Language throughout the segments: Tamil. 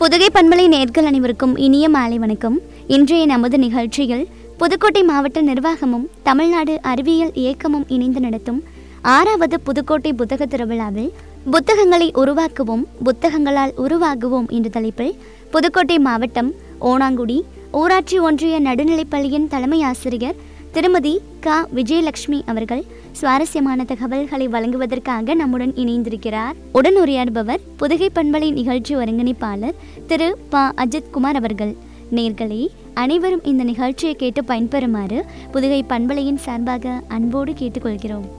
புதுகை பண்பலை நேர்கள் அனைவருக்கும் இனிய மாலை வணக்கம் இன்றைய நமது நிகழ்ச்சியில் புதுக்கோட்டை மாவட்ட நிர்வாகமும் தமிழ்நாடு அறிவியல் இயக்கமும் இணைந்து நடத்தும் ஆறாவது புதுக்கோட்டை புத்தக திருவிழாவில் புத்தகங்களை உருவாக்குவோம் புத்தகங்களால் உருவாகுவோம் என்ற தலைப்பில் புதுக்கோட்டை மாவட்டம் ஓணாங்குடி ஊராட்சி ஒன்றிய நடுநிலைப்பள்ளியின் தலைமை ஆசிரியர் திருமதி க விஜயலட்சுமி அவர்கள் சுவாரஸ்யமான தகவல்களை வழங்குவதற்காக நம்முடன் இணைந்திருக்கிறார் உடன் உரையாடுபவர் புதுகை பண்பலை நிகழ்ச்சி ஒருங்கிணைப்பாளர் திரு ப அஜித் குமார் அவர்கள் நேர்களே அனைவரும் இந்த நிகழ்ச்சியை கேட்டு பயன்பெறுமாறு புதுகை பண்பலையின் சார்பாக அன்போடு கேட்டுக்கொள்கிறோம்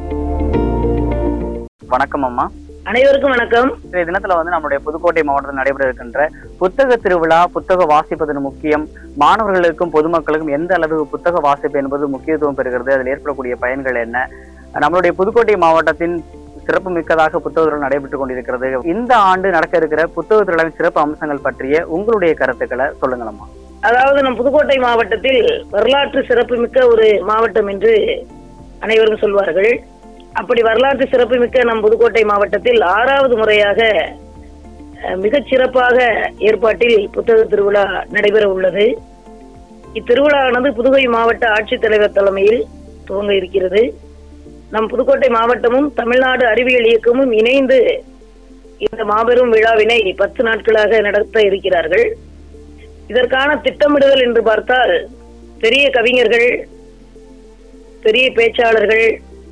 வணக்கம் அம்மா அனைவருக்கும் வணக்கம் இன்றைய தினத்துல வந்து நம்முடைய புதுக்கோட்டை மாவட்டத்தில் நடைபெற இருக்கின்ற புத்தக திருவிழா புத்தக வாசிப்பதன் முக்கியம் மாணவர்களுக்கும் பொதுமக்களுக்கும் எந்த அளவு புத்தக வாசிப்பு என்பது முக்கியத்துவம் பெறுகிறது அதில் ஏற்படக்கூடிய பயன்கள் என்ன நம்மளுடைய புதுக்கோட்டை மாவட்டத்தின் சிறப்பு மிக்கதாக புத்தக திருவிழா நடைபெற்றுக் கொண்டிருக்கிறது இந்த ஆண்டு நடக்க இருக்கிற புத்தக திருவிழாவின் சிறப்பு அம்சங்கள் பற்றிய உங்களுடைய கருத்துக்களை சொல்லுங்களம்மா அதாவது நம் புதுக்கோட்டை மாவட்டத்தில் வரலாற்று சிறப்புமிக்க ஒரு மாவட்டம் என்று அனைவரும் சொல்வார்கள் அப்படி வரலாற்று சிறப்புமிக்க நம் புதுக்கோட்டை மாவட்டத்தில் ஆறாவது முறையாக அஹ், மிகச் சிறப்பாக ஏற்பாட்டில் புத்தக திருவிழா நடைபெற உள்ளது இத்திருவிழாவானது புதுகை மாவட்ட ஆட்சித்தலைவர் தலைமையில் துவங்க இருக்கிறது நம் புதுக்கோட்டை மாவட்டமும் தமிழ்நாடு அறிவியல் இயக்கமும் இணைந்து இந்த மாபெரும் விழாவினை பத்து நாட்களாக நடத்த இருக்கிறார்கள் இதற்கான திட்டமிடுதல் என்று பார்த்தால் பெரிய கவிஞர்கள் பெரிய பேச்சாளர்கள்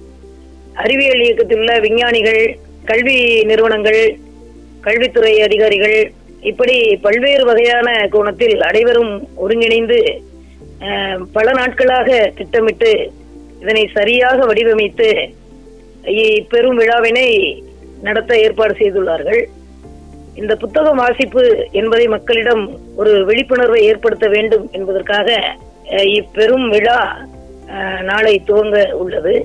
அறிவியல் இயக்கத்தில் உள்ள விஞ்ஞானிகள் கல்வி நிறுவனங்கள் கல்வித்துறை அதிகாரிகள் இப்படி பல்வேறு வகையான கோணத்தில் அனைவரும் ஒருங்கிணைந்து அஹ், பல நாட்களாக திட்டமிட்டு இதனை சரியாக வடிவமைத்து இப்பெரும் விழாவினை நடத்த ஏற்பாடு செய்துள்ளார்கள் இந்த புத்தகம் வாசிப்பு என்பதை மக்களிடம் ஒரு விழிப்புணர்வை ஏற்படுத்த வேண்டும் என்பதற்காக அஹ், இப்பெரும் விழா அஹ், நாளை துவங்க உள்ளது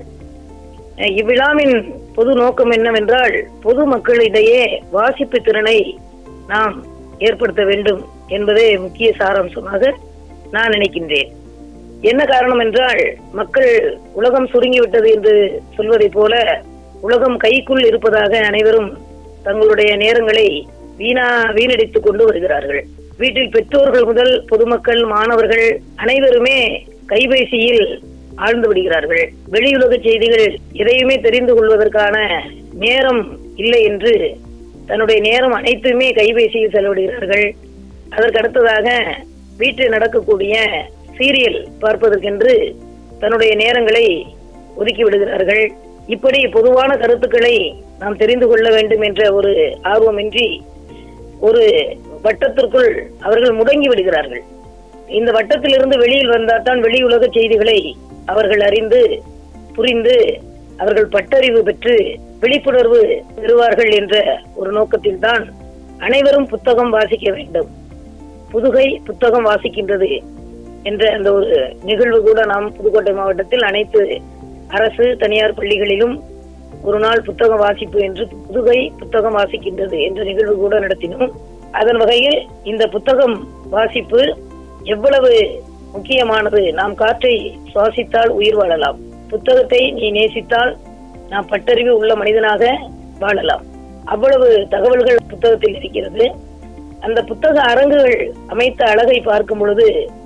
அஹ், இவ்விழாவின் பொது நோக்கம் என்னவென்றால் பொது மக்களிடையே வாசிப்பு திறனை நாம் ஏற்படுத்த வேண்டும் என்பதே முக்கிய சாராம்சமாக நான் நினைக்கின்றேன் என்ன காரணம் என்றால் மக்கள் உலகம் சுருங்கிவிட்டது என்று சொல்வதைப் போல உலகம் கைக்குள் இருப்பதாக அனைவரும் தங்களுடைய நேரங்களை வீணா வீணடித்துக் கொண்டு வருகிறார்கள் வீட்டில் பெற்றோர்கள் முதல் பொதுமக்கள் மாணவர்கள் அனைவருமே கைபேசியில் ஆழ்ந்து விடுகிறார்கள் வெளியுலக செய்திகள் எதையுமே தெரிந்து கொள்வதற்கான நேரம் இல்லை என்று தன்னுடைய நேரம் அனைத்துமே கைபேசியில் செலவிடுகிறார்கள் அதற்கு அடுத்ததாக வீட்டில் நடக்கக்கூடிய சீரியல் பார்ப்பதற்கென்று தன்னுடைய நேரங்களை ஒதுக்கி விடுகிறார்கள் இப்படி பொதுவான கருத்துக்களை நாம் தெரிந்து கொள்ள வேண்டும் என்ற ஒரு ஆர்வமின்றி ஒரு வட்டத்திற்குள் அவர்கள் முடங்கி விடுகிறார்கள் இந்த வட்டத்திலிருந்து வெளியில் வந்தால்தான் வெளி உலக செய்திகளை அவர்கள் அறிந்து புரிந்து அவர்கள் பட்டறிவு பெற்று விழிப்புணர்வு பெறுவார்கள் என்ற ஒரு நோக்கத்தில் தான் அனைவரும் புத்தகம் வாசிக்க வேண்டும் புதுகை புத்தகம் வாசிக்கின்றது என்ற அந்த ஒரு நிகழ்வு கூட நாம் புதுக்கோட்டை மாவட்டத்தில் அனைத்து அரசு தனியார் பள்ளிகளிலும் ஒரு நாள் புத்தக வாசிப்பு என்று புதுகை புத்தகம் வாசிக்கின்றது என்ற நிகழ்வு கூட நடத்தினோம் அதன் வகையில் இந்த புத்தகம் வாசிப்பு எவ்வளவு முக்கியமானது நாம் காற்றை சுவாசித்தால் உயிர் வாழலாம் புத்தகத்தை நீ நேசித்தால் நாம் பட்டறிவு உள்ள மனிதனாக வாழலாம் அவ்வளவு தகவல்கள் புத்தகத்தில் இருக்கிறது அந்த புத்தக அரங்குகள் அமைத்த அழகை பார்க்கும் பொழுது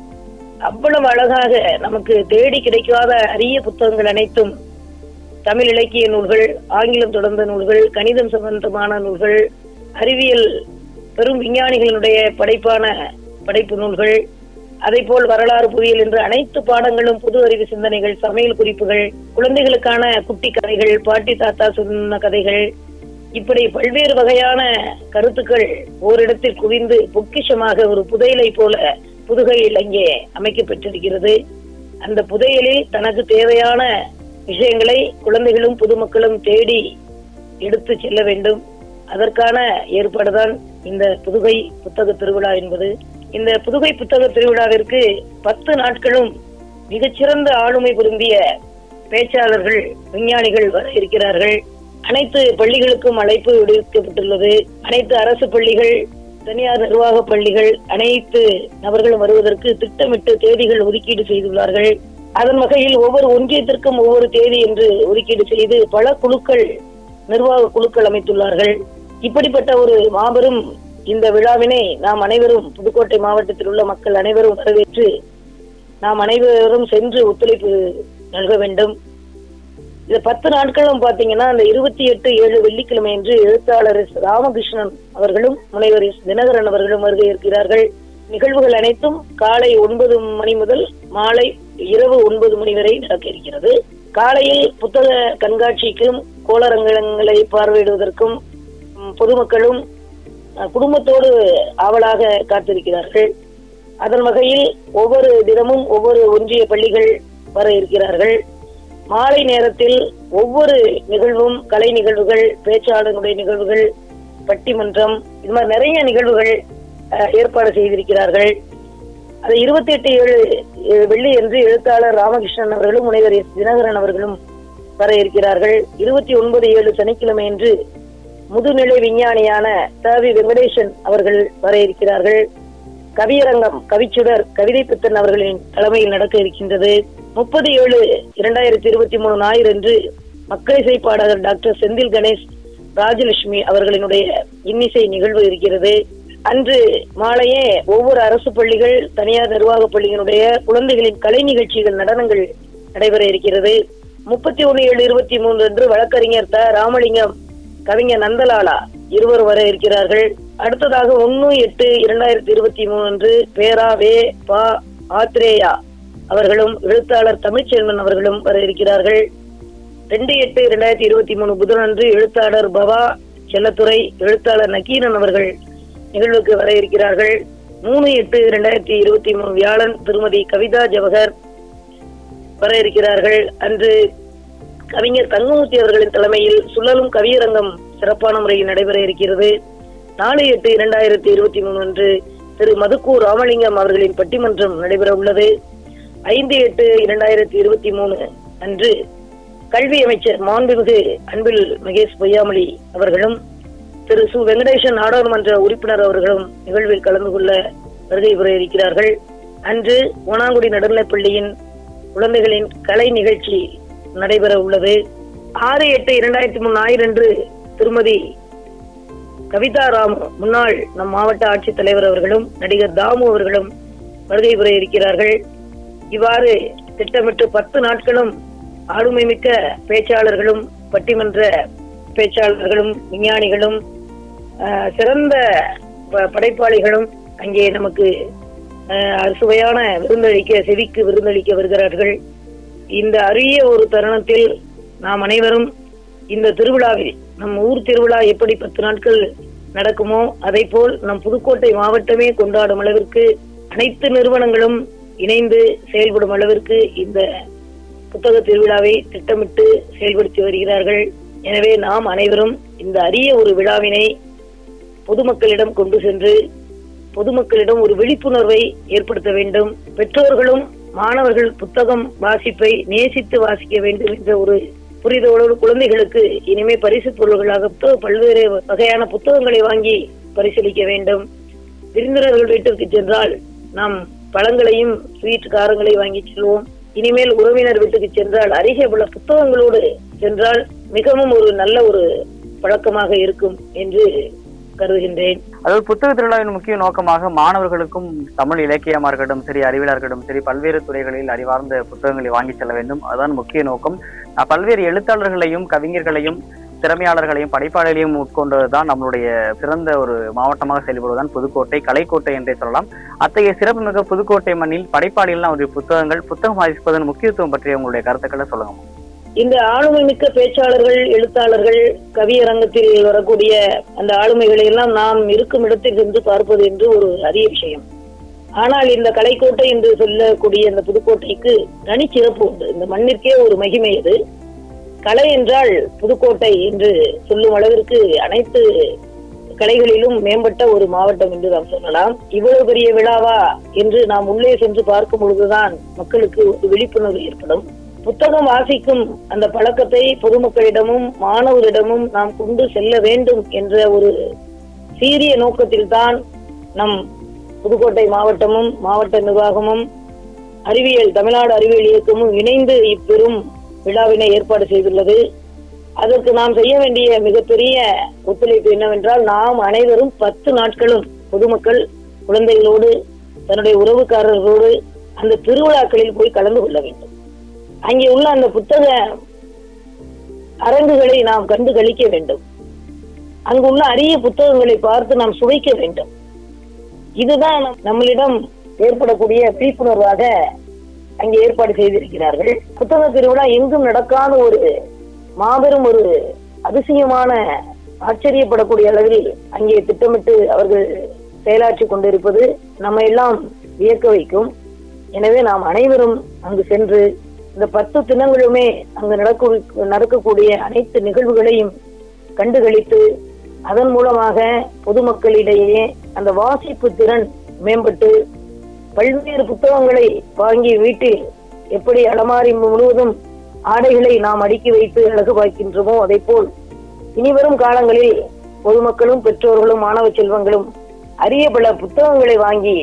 அவ்வளவு அழகாக நமக்கு தேடி கிடைக்காத அரிய புத்தகங்கள் அனைத்தும் தமிழ் இலக்கிய நூல்கள் ஆங்கிலம் தொடர்ந்த நூல்கள் கணிதம் சம்பந்தமான நூல்கள் அறிவியல் பெரும் விஞ்ஞானிகளுடைய படைப்பான படைப்பு நூல்கள் அதை போல் வரலாறு புவியியல் என்று அனைத்து பாடங்களும் புது அறிவு சிந்தனைகள் சமையல் குறிப்புகள் குழந்தைகளுக்கான குட்டி கதைகள் பாட்டி தாத்தா சொன்ன கதைகள் இப்படி பல்வேறு வகையான கருத்துக்கள் ஓரிடத்தில் குவிந்து பொக்கிஷமாக ஒரு புதையலை போல புதுகையில் அங்கே அமைக்கப்பட்டிருக்கிறது அந்த புதையலில் தனக்கு தேவையான விஷயங்களை குழந்தைகளும் பொதுமக்களும் தேடி எடுத்து செல்ல வேண்டும் அதற்கான ஏற்பாடுதான் இந்த புதுகை புத்தக திருவிழா என்பது இந்த புதுகை புத்தக திருவிழாவிற்கு பத்து நாட்களும் மிகச்சிறந்த ஆளுமை பொருந்திய பேச்சாளர்கள் விஞ்ஞானிகள் வர இருக்கிறார்கள் அனைத்து பள்ளிகளுக்கும் அழைப்பு விடுவிக்கப்பட்டுள்ளது அனைத்து அரசு பள்ளிகள் தனியார் நிர்வாக பள்ளிகள் அனைத்து நபர்களும் வருவதற்கு திட்டமிட்டு தேதிகள் ஒதுக்கீடு செய்துள்ளார்கள் அதன் வகையில் ஒவ்வொரு ஒன்றியத்திற்கும் ஒவ்வொரு தேதி என்று ஒதுக்கீடு செய்து பல குழுக்கள் நிர்வாக குழுக்கள் அமைத்துள்ளார்கள் இப்படிப்பட்ட ஒரு மாபெரும் இந்த விழாவினை நாம் அனைவரும் புதுக்கோட்டை மாவட்டத்தில் உள்ள மக்கள் அனைவரும் வரவேற்று நாம் அனைவரும் சென்று ஒத்துழைப்பு நல்க வேண்டும் இந்த பத்து நாட்களும் பாத்தீங்கன்னா அந்த இருபத்தி எட்டு ஏழு வெள்ளிக்கிழமை என்று எழுத்தாளர் எஸ். ராமகிருஷ்ணன் அவர்களும் முனைவர் எஸ். தினகரன் அவர்களும் வருகை இருக்கிறார்கள் நிகழ்வுகள் அனைத்தும் காலை ஒன்பது மணி முதல் மாலை இரவு ஒன்பது மணி வரை நடக்க இருக்கிறது காலையில் புத்தக கண்காட்சிக்கும் கோளரங்கங்களை பார்வையிடுவதற்கும் ம், பொதுமக்களும் அஹ், குடும்பத்தோடு ஆவலாக காத்திருக்கிறார்கள் அதன் வகையில் ஒவ்வொரு தினமும் ஒவ்வொரு ஒன்றிய பள்ளிகள் வர இருக்கிறார்கள் மாலை நேரத்தில் ஒவ்வொரு நிகழ்வும் கலை நிகழ்வுகள் பேச்சாளர்களுடைய நிகழ்வுகள் பட்டிமன்றம் இது மாதிரி நிறைய நிகழ்வுகள் அஹ், ஏற்பாடு செய்திருக்கிறார்கள் அது இருபத்தி எட்டு ஏழு அஹ், வெள்ளி என்று எழுத்தாளர் ராமகிருஷ்ணன் அவர்களும் முனைவர் எஸ் தினகரன் அவர்களும் வர இருக்கிறார்கள் இருபத்தி ஒன்பது ஏழு சனிக்கிழமை என்று முதுநிலை விஞ்ஞானியான தவி வெங்கடேசன் அவர்கள் வர இருக்கிறார்கள் கவியரங்கம் கவிச்சுடர் கவிதை பித்தன் அவர்களின் தலைமையில் நடக்க இருக்கின்றது முப்பது ஏழு இரண்டாயிரத்தி இருபத்தி மூணு ஞாயிறு அன்று மக்களிசை பாடகர் டாக்டர் செந்தில் கணேஷ் ராஜலட்சுமி அவர்களினுடைய இன்னிசை நிகழ்வு இருக்கிறது அன்று மாலையே ஒவ்வொரு அரசு பள்ளிகள் தனியார் நிர்வாக பள்ளிகளுடைய குழந்தைகளின் கலை நிகழ்ச்சிகள் நடனங்கள் நடைபெற இருக்கிறது முப்பத்தி ஒன்னு ஏழு இருபத்தி மூன்று அன்று வழக்கறிஞர் த ராமலிங்கம் கவிஞர் நந்தலாலா இருவர் வர இருக்கிறார்கள் அடுத்ததாக ஒன்னு எட்டு இரண்டாயிரத்தி இருபத்தி மூணு அன்று பேரா வே பா ஆத்ரேயா அவர்களும் எழுத்தாளர் தமிழ்ச்செல்வன் அவர்களும் வர இருக்கிறார்கள் ரெண்டு எட்டு இரண்டாயிரத்தி இருபத்தி மூணு புதனன்று எழுத்தாளர் பவா செல்லத்துறை எழுத்தாளர் நக்கீரன் அவர்கள் நிகழ்வுக்கு வர இருக்கிறார்கள் மூணு எட்டு இரண்டாயிரத்தி இருபத்தி மூணு வியாழன் திருமதி கவிதா ஜவஹர் வர இருக்கிறார்கள் அன்று கவிஞர் தங்கமூர்த்தி அவர்களின் தலைமையில் சுழலும் கவியரங்கம் சிறப்பான முறையில் நடைபெற இருக்கிறது நாலு எட்டு இரண்டாயிரத்தி இருபத்தி மூணு அன்று திரு மதுக்கூர் ராமலிங்கம் அவர்களின் பட்டிமன்றம் நடைபெற உள்ளது ஐந்து எட்டு இரண்டாயிரத்தி இருபத்தி மூணு அன்று கல்வி அமைச்சர் மாண்புமிகு அன்பில் மகேஷ் பொய்யாமொழி அவர்களும் திரு சு வெங்கடேசன் நாடாளுமன்ற உறுப்பினர் அவர்களும் நிகழ்வில் கலந்து கொள்ள வருகை புற இருக்கிறார்கள் அன்று ஓனாங்குடி நடுநிலைப்பள்ளியின் குழந்தைகளின் கலை நிகழ்ச்சி நடைபெற உள்ளது ஆறு எட்டு இரண்டாயிரத்தி மூணு ஞாயிறு அன்று திருமதி கவிதா ராம் முன்னாள் நம் மாவட்ட ஆட்சித்தலைவர் அவர்களும் நடிகர் தாமு அவர்களும் வருகை புற இருக்கிறார்கள் இவ்வாறு திட்டமிட்டு பத்து நாட்களும் ஆளுமை மிக்க பேச்சாளர்களும் பட்டிமன்ற பேச்சாளர்களும் விஞ்ஞானிகளும் ஆஹ், சிறந்த ப- படைப்பாளிகளும் அங்கே நமக்கு ஆஹ், அறுசுவையான விருந்தளிக்க செவிக்கு விருந்தளிக்க வருகிறார்கள் இந்த அரிய ஒரு தருணத்தில் நாம் அனைவரும் இந்த திருவிழாவில் நம் ஊர் திருவிழா எப்படி பத்து நாட்கள் நடக்குமோ அதை போல் நம் புதுக்கோட்டை மாவட்டமே கொண்டாடும் அளவிற்கு அனைத்து நிறுவனங்களும் இணைந்து செயல்படும் அளவிற்கு இந்த புத்தக திருவிழாவை திட்டமிட்டு செயல்படுத்தி வருகிறார்கள் எனவே நாம் அனைவரும் இந்த அரிய ஒரு விழாவினை பொதுமக்களிடம் கொண்டு சென்று பொதுமக்களிடம் ஒரு விழிப்புணர்வை ஏற்படுத்த வேண்டும் பெற்றோர்களும் மாணவர்கள் புத்தகம் வாசிப்பை நேசித்து வாசிக்க வேண்டும் என்ற ஒரு புரிதலோடு குழந்தைகளுக்கு இனிமே பரிசு பொருள்களாக புத்தக பல்வேறு வகையான புத்தகங்களை வாங்கி பரிசீலிக்க வேண்டும் விருந்தினர்கள் வீட்டிற்கு சென்றால் நாம் பழங்களையும் ஸ்வீட் காரங்களை வாங்கி செல்வோம் இனிமேல் உறவினர் வீட்டுக்கு சென்றால் அருகே உள்ள புத்தகங்களோடு சென்றால் மிகவும் ஒரு நல்ல ஒரு பழக்கமாக இருக்கும் என்று கருதுகின்றேன் அதாவது புத்தக திருவிழாவின் முக்கிய நோக்கமாக மாணவர்களுக்கும் தமிழ் இலக்கியமா இருக்கட்டும் சரி அறிவியலா இருக்கட்டும் சரி பல்வேறு துறைகளில் அறிவார்ந்த புத்தகங்களை வாங்கி செல்ல வேண்டும் அதுதான் முக்கிய நோக்கம் அஹ் பல்வேறு எழுத்தாளர்களையும் கவிஞர்களையும் திறமையாளர்களையும் படைப்பாளர்களையும் உட்கொண்டதுதான் நம்மளுடைய சிறந்த ஒரு மாவட்டமாக செயல்படுவதுதான் புதுக்கோட்டை கலைக்கோட்டை என்றே சொல்லலாம் அத்தகைய சிறப்புமிக்க புதுக்கோட்டை மண்ணில் படைப்பாளிகள் அவருடைய புத்தகங்கள் புத்தகம் வாசிப்பதன் முக்கியத்துவம் பற்றிய உங்களுடைய கருத்துக்களை சொல்லுங்க இந்த ஆளுமை மிக்க பேச்சாளர்கள் எழுத்தாளர்கள் கவியரங்கத்தில் வரக்கூடிய அந்த ஆளுமைகளை எல்லாம் நாம் இருக்கும் இடத்தில் இருந்து பார்ப்பது என்று ஒரு அரிய விஷயம் ஆனால் இந்த கலைக்கோட்டை என்று சொல்லக்கூடிய இந்த புதுக்கோட்டைக்கு தனிச்சிறப்பு உண்டு இந்த மண்ணிற்கே ஒரு மகிமை அது கலை என்றால் புதுக்கோட்டை என்று சொல்லும் அளவிற்கு அனைத்து கலைகளிலும் மேம்பட்ட ஒரு மாவட்டம் என்று நாம் சொல்லலாம் இவ்வளவு பெரிய விழாவா என்று நாம் உள்ளே சென்று பார்க்கும் பொழுதுதான் மக்களுக்கு ஒரு விழிப்புணர்வு ஏற்படும் புத்தகம் வாசிக்கும் அந்த பழக்கத்தை பொதுமக்களிடமும் மாணவரிடமும் நாம் கொண்டு செல்ல வேண்டும் என்ற ஒரு சீரிய நோக்கத்தில்தான் நம் புதுக்கோட்டை மாவட்டமும் மாவட்ட நிர்வாகமும் அறிவியல் தமிழ்நாடு அறிவியல் இயக்கமும் இணைந்து இப்பெரும் விழாவினை ஏற்பாடு செய்துள்ளது அதற்கு நாம் செய்ய வேண்டிய மிகப்பெரிய ஒத்துழைப்பு என்னவென்றால் நாம் அனைவரும் பத்து நாட்களும் பொதுமக்கள் குழந்தைகளோடு தன்னுடைய உறவுக்காரர்களோடு அந்த திருவிழாக்களில் போய் கலந்து கொள்ள வேண்டும் அங்கே உள்ள அந்த புத்தக அரங்குகளை நாம் கண்டு களிக்க வேண்டும் அங்குள்ள அரிய புத்தகங்களை பார்த்து நாம் சுவைக்க வேண்டும் இதுதான் நம்- நம்மளிடம் ஏற்படக்கூடிய விழிப்புணர்வாக அங்கே ஏற்பாடு செய்திருக்கிறார்கள் புத்தக திருவிழா எங்கும் நடக்காத ஒரு மாபெரும் ஒரு அதிசயமான ஆச்சரியப்படக்கூடிய அளவில் அங்கே திட்டமிட்டு அவர்கள் செயலாற்றி கொண்டிருப்பது நம்ம எல்லாம் வியக்க வைக்கும் எனவே நாம் அனைவரும் அங்கு சென்று இந்த பத்து தினங்களுமே அங்கு நடக்க நடக்கக்கூடிய அனைத்து நிகழ்வுகளையும் கண்டுகளித்து அதன் மூலமாக பொதுமக்களிடையே அந்த வாசிப்பு திறன் மேம்பட்டு பல்வேறு புத்தகங்களை வாங்கி வீட்டில் எப்படி அலமாரி முழுவதும் ஆடைகளை நாம் அடுக்கி வைத்து அழகு பார்க்கின்றோமோ அதே போல் இனிவரும் காலங்களில் பொதுமக்களும் பெற்றோர்களும் மாணவ செல்வங்களும் அரிய பல புத்தகங்களை வாங்கி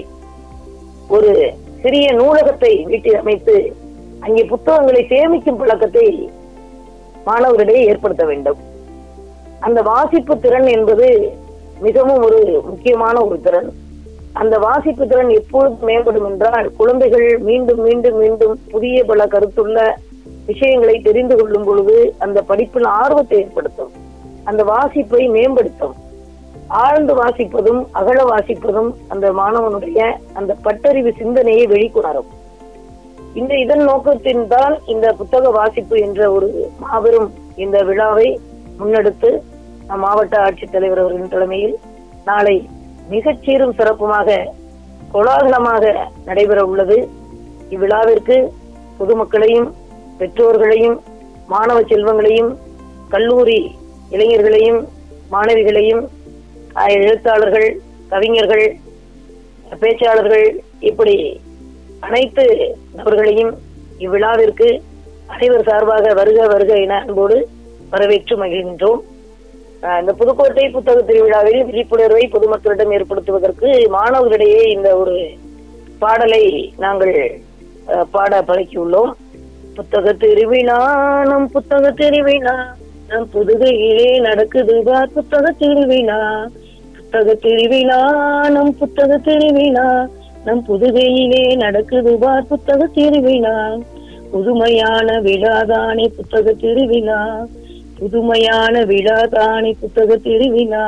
ஒரு சிறிய நூலகத்தை வீட்டில் அமைத்து அங்கே புத்தகங்களை சேமிக்கும் பழக்கத்தை மாணவர்களிடையே ஏற்படுத்த வேண்டும் அந்த வாசிப்பு திறன் என்பது மிகவும் ஒரு முக்கியமான ஒரு திறன் அந்த வாசிப்பு திறன் எப்பொழுது மேம்படும் என்றால் குழந்தைகள் மீண்டும் மீண்டும் மீண்டும் புதிய பல கருத்துள்ள விஷயங்களை தெரிந்து கொள்ளும் பொழுது அந்த படிப்பில் ஆர்வத்தை ஏற்படுத்தும் அந்த வாசிப்பை மேம்படுத்தும் ஆழ்ந்து வாசிப்பதும் அகல வாசிப்பதும் அந்த மாணவனுடைய அந்த பட்டறிவு சிந்தனையை வெளிக்கொணரும் இந்த இதன் நோக்கத்தின் தான் இந்த புத்தக வாசிப்பு என்ற ஒரு மாபெரும் இந்த விழாவை முன்னெடுத்து நம் மாவட்ட ஆட்சித்தலைவர் அவர்களின் தலைமையில் நாளை மிகச் சீரும் சிறப்புமாக கோலாகலமாக நடைபெற உள்ளது இவ்விழாவிற்கு பொதுமக்களையும் பெற்றோர்களையும் மாணவ செல்வங்களையும் கல்லூரி இளைஞர்களையும் மாணவிகளையும் ஆஹ், எழுத்தாளர்கள் கவிஞர்கள் பேச்சாளர்கள் இப்படி அனைத்து நபர்களையும் இவ்விழாவிற்கு அனைவர் சார்பாக வருக வருக என அன்போடு வரவேற்று மகிழ்கின்றோம் ஆஹ் இந்த புதுக்கோட்டை புத்தக திருவிழாவில் விழிப்புணர்வை பொதுமக்களிடம் ஏற்படுத்துவதற்கு மாணவர்களிடையே இந்த ஒரு பாடலை நாங்கள் ஆஹ், பாட பழக்கியுள்ளோம் புத்தக திருவிழா நம் புத்தக திருவிழா நம் புதுகையிலே நடக்குது வா புத்தக திருவிழா புத்தக திருவிழா நம் புத்தக திருவிழா நம் புதுகையிலே நடக்குது வா புத்தக திருவிழா புதுமையான விழாதானே புத்தக திருவிழா புதுமையான விழாதானே புத்தக திருவிழா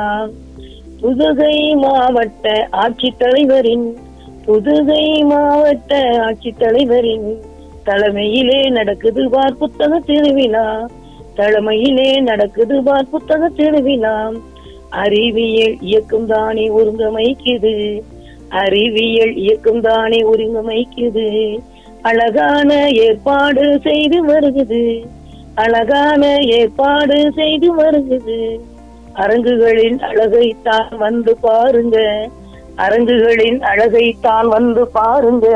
புதுகை மாவட்ட ஆட்சித்தலைவரின் புதுகை மாவட்ட ஆட்சித்தலைவரின் தலைமையிலே நடக்குது பார் புத்தக திருவிழா தலைமையிலே நடக்குது பார் புத்தக திருவிழா அறிவியல் இயக்கம் தானே ஒருங்கமைக்குது அறிவியல் இயக்கம் தானே ஒருங்கமைக்குது அழகான ஏற்பாடு செய்து வருகுது அழகான ஏற்பாடு செய்து வருகுது அரங்குகளின் அழகை தான் வந்து பாருங்க அரங்குகளின் அழகை தான் வந்து பாருங்க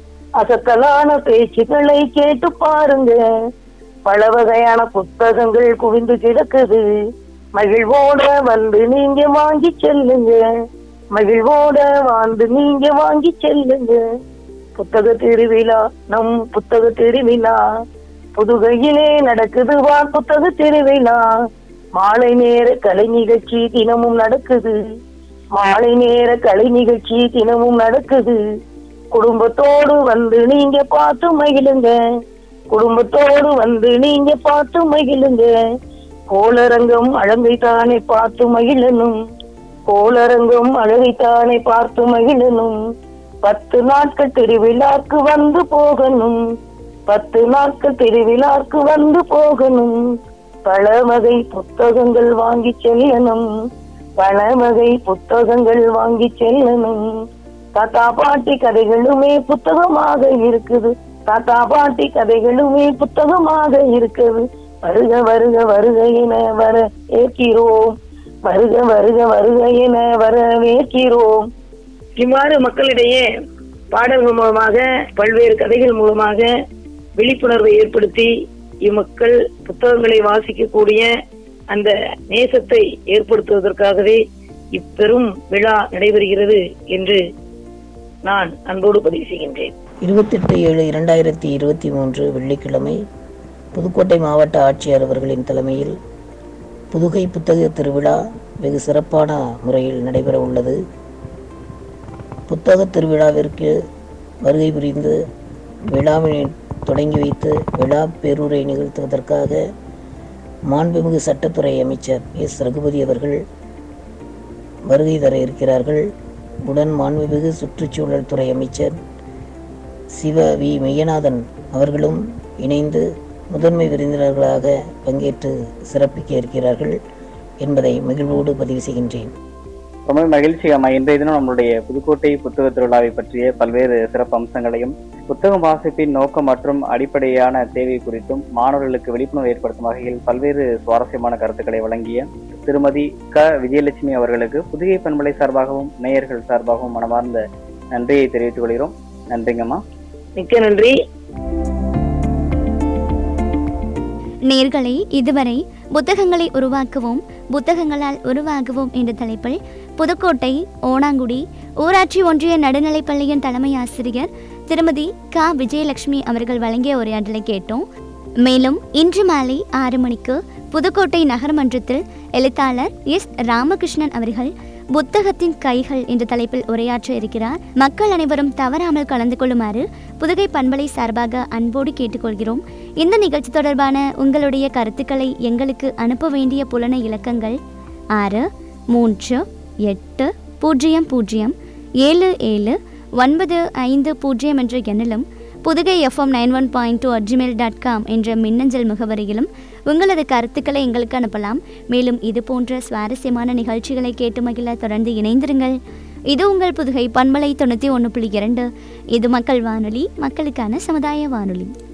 அசத்தலான பேச்சுக்களை கேட்டு பாருங்க பல வகையான புத்தகங்கள் குவிந்து கிடக்குது மகிழ்வோட வந்து நீங்க வாங்கி செல்லுங்க மகிழ்வோட வந்து நீங்க வாங்கி செல்லுங்க புத்தக திருவிழா நம் புத்தக திருவிழா புதுகையிலே நடக்குது வா புத்தக திருவிழா மாலை நேர கலை நிகழ்ச்சி தினமும் நடக்குது மாலை நேர கலை நிகழ்ச்சி தினமும் நடக்குது குடும்பத்தோடு வந்து நீங்க பார்த்து மகிழுங்க குடும்பத்தோடு வந்து நீங்க பார்த்து மகிழுங்க கோளரங்கம் அழகைத்தானே பார்த்து மகிழணும் கோளரங்கம் அழகைத்தானே பார்த்து மகிழணும் பத்து நாட்கள் திருவிழாக்கு வந்து போகணும் பத்து நாட்கள் திருவிழாக்கு வந்து போகணும் பல வகை புத்தகங்கள் வாங்கி செல்லணும் பல வகை புத்தகங்கள் வாங்கி செல்லணும் தாத்தா பாட்டி கதைகளுமே புத்தகமாக இருக்குது தாத்தா பாட்டி கதைகளுமே புத்தகமாக இருக்குது வருக வருக வருக என வர ஏற்கிறோம் வருக வருக வருக என வரவேற்கிறோம் இவ்வாறு மக்களிடையே பாடல்கள் மூலமாக பல்வேறு கதைகள் மூலமாக விழிப்புணர்வை ஏற்படுத்தி இம்மக்கள் புத்தகங்களை வாசிக்கக்கூடிய அந்த நேசத்தை ஏற்படுத்துவதற்காகவே இப்பெரும் விழா நடைபெறுகிறது என்று நான் அன்போடு பதிவு செய்கின்றேன் இருபத்தெட்டு ஏழு இரண்டாயிரத்தி இருபத்தி மூன்று வெள்ளிக்கிழமை புதுக்கோட்டை மாவட்ட ஆட்சியர் அவர்களின் தலைமையில் புதுகை புத்தக திருவிழா வெகு சிறப்பான முறையில் நடைபெற உள்ளது புத்தக திருவிழாவிற்கு வருகை புரிந்து விழாவினை தொடங்கி வைத்து விழா பேரூரை நிகழ்த்துவதற்காக மாண்புமிகு சட்டத்துறை அமைச்சர் எஸ் ரகுபதி அவர்கள் வருகை தர இருக்கிறார்கள் உடன் மாண்புமிகு சுற்றுச்சூழல் துறை அமைச்சர் சிவ வி மெய்யநாதன் அவர்களும் இணைந்து முதன்மை விருந்தினர்களாக பங்கேற்று சிறப்பிக்க இருக்கிறார்கள் என்பதை மகிழ்வோடு பதிவு செய்கின்றேன் ரொம்ப மகிழ்ச்சி அம்மா இன்றைய தினம் நம்மளுடைய புதுக்கோட்டை புத்தக திருவிழாவை பற்றிய பல்வேறு சிறப்பு அம்சங்களையும் புத்தகம் வாசிப்பின் நோக்கம் மற்றும் அடிப்படையான தேவை குறித்தும் மாணவர்களுக்கு விழிப்புணர்வு ஏற்படுத்தும் வகையில் பல்வேறு சுவாரஸ்யமான கருத்துக்களை வழங்கிய திருமதி க விஜயலட்சுமி அவர்களுக்கு புதுகை பண்பலை சார்பாகவும் நேயர்கள் சார்பாகவும் மனமார்ந்த நன்றியை தெரிவித்துக் கொள்கிறோம் நன்றிங்கம்மா மிக்க நன்றி நேர்களை இதுவரை புத்தகங்களை உருவாக்குவோம் புத்தகங்களால் உருவாகுவோம் என்ற தலைப்பில் புதுக்கோட்டை ஓணாங்குடி ஊராட்சி ஒன்றிய நடுநிலைப்பள்ளியின் தலைமை ஆசிரியர் திருமதி க விஜயலட்சுமி அவர்கள் வழங்கிய உரையாடலை கேட்டோம் மேலும் இன்று மாலை ஆறு மணிக்கு புதுக்கோட்டை நகரமன்றத்தில் எழுத்தாளர் எஸ் ராமகிருஷ்ணன் அவர்கள் புத்தகத்தின் கைகள் என்ற தலைப்பில் உரையாற்ற இருக்கிறார் மக்கள் அனைவரும் தவறாமல் கலந்து கொள்ளுமாறு புதுகை பண்பலை சார்பாக அன்போடு கேட்டுக்கொள்கிறோம் இந்த நிகழ்ச்சி தொடர்பான உங்களுடைய கருத்துக்களை எங்களுக்கு அனுப்ப வேண்டிய புலன இலக்கங்கள் ஆறு மூன்று எட்டு பூஜ்ஜியம் பூஜ்ஜியம் ஏழு ஏழு ஒன்பது ஐந்து பூஜ்ஜியம் என்ற எண்ணிலும் Pudhugai FM nine one point two at gmail dot com என்ற மின்னஞ்சல் முகவரியிலும் உங்களது கருத்துக்களை எங்களுக்கு அனுப்பலாம் மேலும் இது போன்ற சுவாரஸ்யமான நிகழ்ச்சிகளை கேட்டு மகிழ தொடர்ந்து இணைந்திருங்கள் இது உங்கள் புதுகை பண்பலை தொண்ணூற்றி ஒன்று புள்ளி இரண்டு இது மக்கள் வானொலி மக்களுக்கான சமுதாய வானொலி